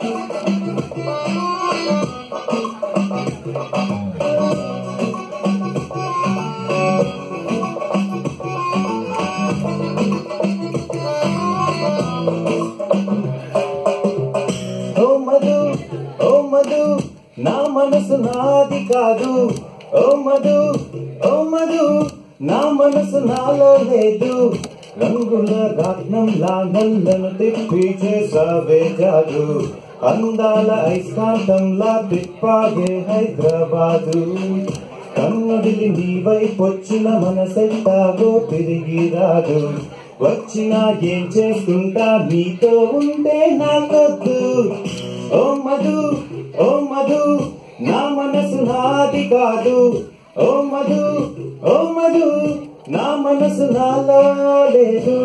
ఓ మధు ఓ మధు నా మనసు నాది కాదు ఓ మధు ఓ మధు నా మనసు నాలో లేదు రంగుల రత్నంలా నల్లను తిప్పి చేసావే జాదు అందాల ఐస్కాంతంలా తిప్పాగే హైదరాబాదు కన్నడిలి నీ వైపొచ్చిన మనసెట్టాగో తిరిగి రాదు వచ్చినా ఏం చేసుకుంటా నీతో ఉంటే నాకొద్దు ఓ మధు ఓ మధు నా మనసు నాది కాదు ఓ మధు ఓ మధు నా మనసు నాలో లేదు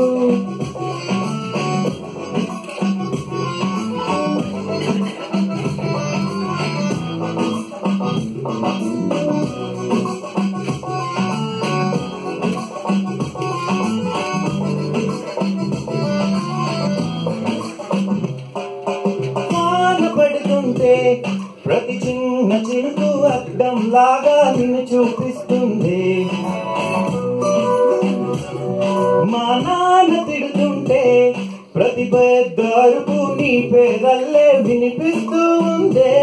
వాన పడుతుంటే ప్రతి చిన్న చినుకు అద్దం లాగా నిన్ను చూపిస్తుంది మా నాన్న తిడుతుంటే ప్రతి పెద్ద అరుపు నీ పేదల్లే వినిపిస్తూ ఉందే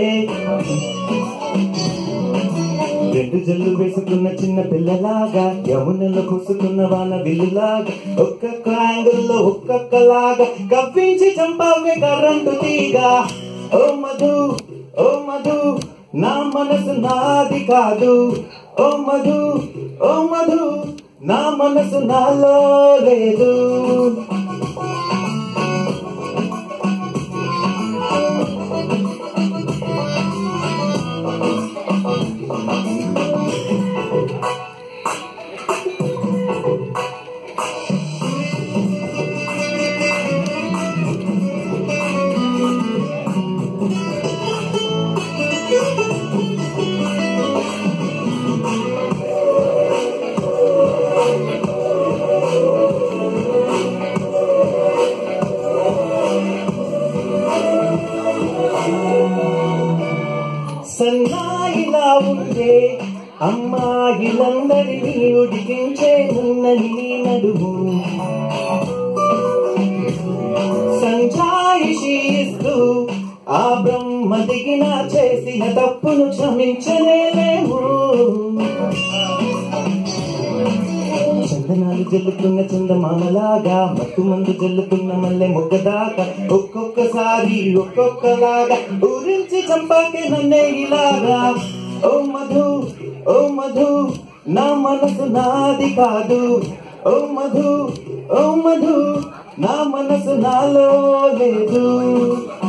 రెండు జల్లు వేసుకున్న చిన్న పిల్లలాగా యమునలో కూసుకున్న వాన విల్లులాగా ఒక్కొక్క యాంగిల్లో ఒక్కొక్కలాగా కవ్వించి చంపావే కరెంటు తీగ ఓ మధు ఓ మధు నా మనసు నాది కాదు ఓ మధు ఓ మధు నా మనసు నాలో లేదు సన్నాయిలా ఉండే అమ్మాయిలందరినీ ఉడికించే ఉన్నది నీ నడుము సంజాయిషి ఇస్తూ ఆ బ్రహ్మ దిగిన చేసిన తప్పును క్షమించలేము చందనాలు జల్లుతున్న చందమామలాగా మత్తు మందు జల్లుతున్న మల్లె మొగ్గదాకా ఒక్కొక్కసారి ఒక్కొక్కలాగా ఊరించి చంపాకే నన్నే ఇలాగా ఓ మధు ఓ మధు నా మనసు నాది కాదు ఓ మధు ఓ మధు నా మనసు నాలో లేదు